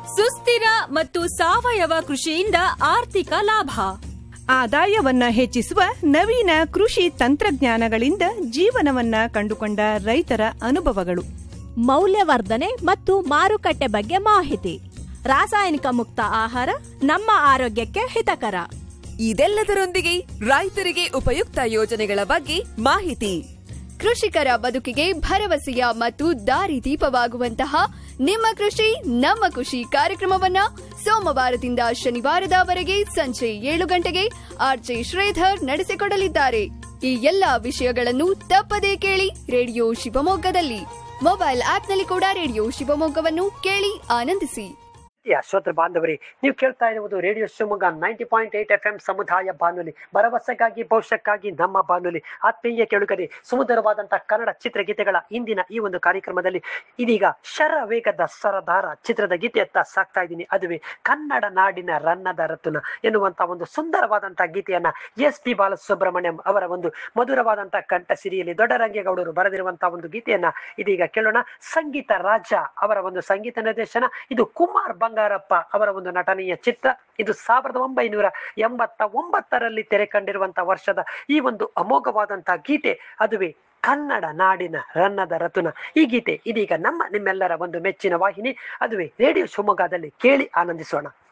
ಸುಸ್ಥಿರ ಮತ್ತು ಸಾವಯವ ಕೃಷಿಯಿಂದ ಆರ್ಥಿಕ ಲಾಭ ಆದಾಯವನ್ನ ಹೆಚ್ಚಿಸುವ ನವೀನ ಕೃಷಿ ತಂತ್ರಜ್ಞಾನಗಳಿಂದ ಜೀವನವನ್ನ ಕಂಡುಕೊಂಡ ರೈತರ ಅನುಭವಗಳು ಮೌಲ್ಯವರ್ಧನೆ ಮತ್ತು ಮಾರುಕಟ್ಟೆ ಬಗ್ಗೆ ಮಾಹಿತಿ ರಾಸಾಯನಿಕ ಮುಕ್ತ ಆಹಾರ ನಮ್ಮ ಆರೋಗ್ಯಕ್ಕೆ ಹಿತಕರ ಇದೆಲ್ಲದರೊಂದಿಗೆ ರೈತರಿಗೆ ಉಪಯುಕ್ತ ಯೋಜನೆಗಳ ಬಗ್ಗೆ ಮಾಹಿತಿ ಕೃಷಿಕರ ಬದುಕಿಗೆ ಭರವಸೆಯ ಮತ್ತು ದಾರಿದೀಪವಾಗುವಂತಹ ನಿಮ್ಮ ಕೃಷಿ ನಮ್ಮ ಖುಷಿ ಕಾರ್ಯಕ್ರಮವನ್ನ ಸೋಮವಾರದಿಂದ ಶನಿವಾರದವರೆಗೆ ಸಂಜೆ ಏಳು ಗಂಟೆಗೆ ಆರ್ಜೆ ಶ್ರೀಧರ್ ನಡೆಸಿಕೊಡಲಿದ್ದಾರೆ ಈ ಎಲ್ಲಾ ವಿಷಯಗಳನ್ನು ತಪ್ಪದೇ ಕೇಳಿ ರೇಡಿಯೋ ಶಿವಮೊಗ್ಗದಲ್ಲಿ ಮೊಬೈಲ್ ಆಪ್ನಲ್ಲಿ ಕೂಡ ರೇಡಿಯೋ ಶಿವಮೊಗ್ಗವನ್ನು ಕೇಳಿ ಆನಂದಿಸಿ ಪ್ರಿಯ ಶ್ರೋತೃ ಬಾಂಧವರೇ ನೀವು ಕೇಳ್ತಾ ಇರುವುದು radio Shivamogga ninety point eight F M ಸಮುದಾಯ ಬಾನುಲಿ ಭರವಸೆಗಾಗಿ ಭವಿಷ್ಯಕ್ಕಾಗಿ ನಮ್ಮ ಬಾನುಲಿ ಆತ್ಮೀಯ ಕೇಳುಗರೆ ಸುಮಧುರವಾದಂತಹ ಕನ್ನಡ ಚಿತ್ರಗೀತೆಗಳ ಇಂದಿನ ಈ ಒಂದು ಕಾರ್ಯಕ್ರಮದಲ್ಲಿ ಇದೀಗ ಶರ ವೇಗದ ಸರದಾರ ಚಿತ್ರದ ಗೀತೆಯತ್ತ ಸಾಕ್ತಾ ಇದ್ದೀನಿ ಅದುವೇ ಕನ್ನಡ ನಾಡಿನ ರನ್ನದ ರತ್ನ ಎನ್ನುವಂತ ಒಂದು ಸುಂದರವಾದಂತಹ ಗೀತೆಯನ್ನ ಎಸ್ ಪಿ ಬಾಲಸುಬ್ರಹ್ಮಣ್ಯಂ ಅವರ ಒಂದು ಮಧುರವಾದಂತಹ ಕಂಠ ಸಿರಿಯಲ್ಲಿ ದೊಡ್ಡರಂಗೇಗೌಡರು ಬರೆದಿರುವಂತಹ ಒಂದು ಗೀತೆಯನ್ನ ಇದೀಗ ಕೇಳೋಣ ಸಂಗೀತ ರಾಜ ಅವರ ಒಂದು ಸಂಗೀತ ನಿರ್ದೇಶನ ಇದು ಕುಮಾರ್ ಬಂಗಾರಪ್ಪ ಅವರ ಒಂದು ನಟನೆಯ ಚಿತ್ರ ಇದು ಸಾವಿರದ ಒಂಬೈನೂರ ಎಂಬತ್ತ ಒಂಬತ್ತರಲ್ಲಿ ತೆರೆ ಕಂಡಿರುವಂತಹ ವರ್ಷದ ಈ ಒಂದು ಅಮೋಘವಾದಂತಹ ಗೀತೆ ಅದುವೇ ಕನ್ನಡ ನಾಡಿನ ರನ್ನದ ರತುನ ಈ ಗೀತೆ ಇದೀಗ ನಮ್ಮ ನಿಮ್ಮೆಲ್ಲರ ಒಂದು ಮೆಚ್ಚಿನ ವಾಹಿನಿ ಅದುವೇ ರೇಡಿಯೋ ಶಿವಮೊಗ್ಗದಲ್ಲಿ ಕೇಳಿ ಆನಂದಿಸೋಣ